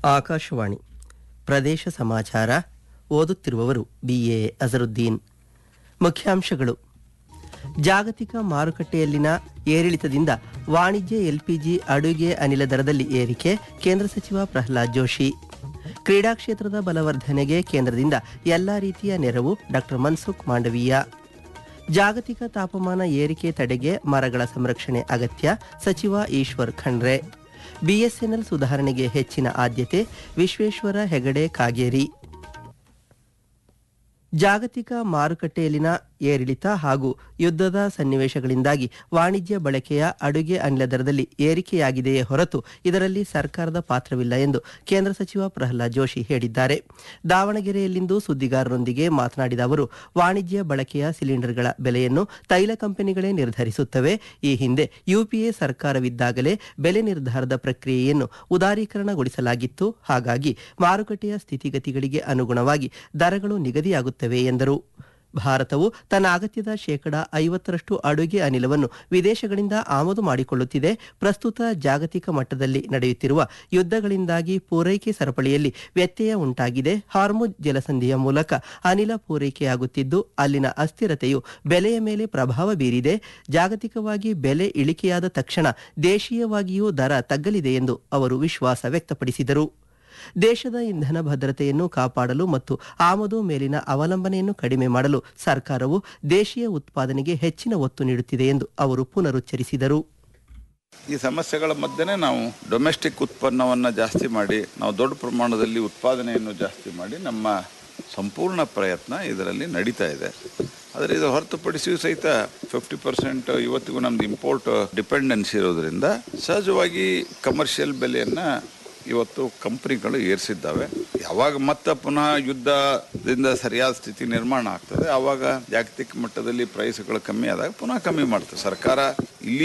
ಆಕಾಶವಾಣಿ ಪ್ರದೇಶ ಸಮಾಚಾರ ಓದುತ್ತಿರುವವರು ಬಿಎ ಅಜರುದ್ದೀನ್ ಮುಖ್ಯಾಂಶಗಳು ಜಾಗತಿಕ ಮಾರುಕಟ್ಟೆಯಲ್ಲಿನ ಏರಿಳಿತದಿಂದ ವಾಣಿಜ್ಯ ಎಲ್ಪಿಜಿ ಅಡುಗೆ ಅನಿಲ ದರದಲ್ಲಿ ಏರಿಕೆ ಕೇಂದ್ರ ಸಚಿವ ಪ್ರಹ್ಲಾದ್ ಜೋಶಿ ಕ್ರೀಡಾ ಕ್ಷೇತ್ರದ ಬಲವರ್ಧನೆಗೆ ಕೇಂದ್ರದಿಂದ ಎಲ್ಲಾ ರೀತಿಯ ನೆರವು ಡಾಕ್ಟರ್ ಮನ್ಸುಖ್ ಮಾಂಡವೀಯ ಜಾಗತಿಕ ತಾಪಮಾನ ಏರಿಕೆ ತಡೆಗೆ ಮರಗಳ ಸಂರಕ್ಷಣೆ ಅಗತ್ಯ ಸಚಿವ ಈಶ್ವರ್ ಖಂಡ್ರೆ ಬಿಎಸ್ಎನ್ಎಲ್ ಸುಧಾರಣೆಗೆ ಹೆಚ್ಚಿನ ಆದ್ಯತೆ ವಿಶ್ವೇಶ್ವರ ಹೆಗಡೆ ಕಾಗೇರಿ ಜಾಗತಿಕ ಮಾರುಕಟ್ಟೆಯಲ್ಲಿನ ಏರಿಳಿತ ಹಾಗೂ ಯುದ್ಧದ ಸನ್ನಿವೇಶಗಳಿಂದಾಗಿ ವಾಣಿಜ್ಯ ಬಳಕೆಯ ಅಡುಗೆ ಅನಿಲ ದರದಲ್ಲಿ ಏರಿಕೆಯಾಗಿದೆಯೇ ಹೊರತು ಇದರಲ್ಲಿ ಸರ್ಕಾರದ ಪಾತ್ರವಿಲ್ಲ ಎಂದು ಕೇಂದ್ರ ಸಚಿವ ಪ್ರಹ್ಲಾದ್ ಜೋಶಿ ಹೇಳಿದ್ದಾರೆ ದಾವಣಗೆರೆಯಲ್ಲಿಂದು ಸುದ್ದಿಗಾರರೊಂದಿಗೆ ಮಾತನಾಡಿದ ಅವರು ವಾಣಿಜ್ಯ ಬಳಕೆಯ ಸಿಲಿಂಡರ್ಗಳ ಬೆಲೆಯನ್ನು ತೈಲ ಕಂಪನಿಗಳೇ ನಿರ್ಧರಿಸುತ್ತವೆ ಈ ಹಿಂದೆ ಯುಪಿಎ ಸರ್ಕಾರವಿದ್ದಾಗಲೇ ಬೆಲೆ ನಿರ್ಧಾರದ ಪ್ರಕ್ರಿಯೆಯನ್ನು ಉದಾರೀಕರಣಗೊಳಿಸಲಾಗಿತ್ತು ಹಾಗಾಗಿ ಮಾರುಕಟ್ಟೆಯ ಸ್ಥಿತಿಗತಿಗಳಿಗೆ ಅನುಗುಣವಾಗಿ ದರಗಳು ನಿಗದಿಯಾಗುತ್ತವೆ ಎಂದರು ಭಾರತವು ತನ್ನ ಅಗತ್ಯದ ಶೇಕಡ ಐವತ್ತರಷ್ಟು ಅಡುಗೆ ಅನಿಲವನ್ನು ವಿದೇಶಗಳಿಂದ ಆಮದು ಮಾಡಿಕೊಳ್ಳುತ್ತಿದೆ ಪ್ರಸ್ತುತ ಜಾಗತಿಕ ಮಟ್ಟದಲ್ಲಿ ನಡೆಯುತ್ತಿರುವ ಯುದ್ಧಗಳಿಂದಾಗಿ ಪೂರೈಕೆ ಸರಪಳಿಯಲ್ಲಿ ವ್ಯತ್ಯಯ ಉಂಟಾಗಿದೆ ಹಾರ್ಮುಜ್ ಜಲಸಂಧಿಯ ಮೂಲಕ ಅನಿಲ ಪೂರೈಕೆಯಾಗುತ್ತಿದ್ದು ಅಲ್ಲಿನ ಅಸ್ಥಿರತೆಯು ಬೆಲೆಯ ಮೇಲೆ ಪ್ರಭಾವ ಬೀರಿದೆ ಜಾಗತಿಕವಾಗಿ ಬೆಲೆ ಇಳಿಕೆಯಾದ ತಕ್ಷಣ ದೇಶೀಯವಾಗಿಯೂ ದರ ತಗ್ಗಲಿದೆ ಎಂದು ಅವರು ವಿಶ್ವಾಸ ವ್ಯಕ್ತಪಡಿಸಿದರು ದೇಶದ ಇಂಧನ ಭದ್ರತೆಯನ್ನು ಕಾಪಾಡಲು ಮತ್ತು ಆಮದು ಮೇಲಿನ ಅವಲಂಬನೆಯನ್ನು ಕಡಿಮೆ ಮಾಡಲು ಸರ್ಕಾರವು ದೇಶೀಯ ಉತ್ಪಾದನೆಗೆ ಹೆಚ್ಚಿನ ಒತ್ತು ನೀಡುತ್ತಿದೆ ಎಂದು ಅವರು ಪುನರುಚ್ಚರಿಸಿದರು ಈ ಸಮಸ್ಯೆಗಳ ಮಧ್ಯೆನೇ ನಾವು ಡೊಮೆಸ್ಟಿಕ್ ಉತ್ಪನ್ನವನ್ನು ಜಾಸ್ತಿ ಮಾಡಿ ನಾವು ದೊಡ್ಡ ಪ್ರಮಾಣದಲ್ಲಿ ಉತ್ಪಾದನೆಯನ್ನು ಜಾಸ್ತಿ ಮಾಡಿ ನಮ್ಮ ಸಂಪೂರ್ಣ ಪ್ರಯತ್ನ ಇದರಲ್ಲಿ ನಡೀತಾ ಇದೆ ಆದರೆ ಇದು ಹೊರತುಪಡಿಸಿಯೂ ಸಹಿತ ಫಿಫ್ಟಿ ಪರ್ಸೆಂಟ್ ಇವತ್ತಿಗೂ ನಮ್ದು ಇಂಪೋರ್ಟ್ ಡಿಪೆಂಡೆನ್ಸಿ ಇರೋದ್ರಿಂದ ಸಹಜವಾಗಿ ಕಮರ್ಷಿಯಲ್ ಬೆಲೆಯನ್ನು ಇವತ್ತು ಕಂಪ್ನಿಗಳು ಏರಿಸಿದ್ದಾವೆ ಯಾವಾಗ ಮತ್ತೆ ಪುನಃ ಯುದ್ಧದಿಂದ ಸರಿಯಾದ ಸ್ಥಿತಿ ನಿರ್ಮಾಣ ಆಗ್ತದೆ ಆವಾಗ ಜಾಗತಿಕ ಮಟ್ಟದಲ್ಲಿ ಪ್ರೈಸ್ಗಳು ಕಮ್ಮಿ ಆದಾಗ ಪುನಃ ಕಮ್ಮಿ ಮಾಡ್ತದೆ ಸರ್ಕಾರ ಇಲ್ಲಿ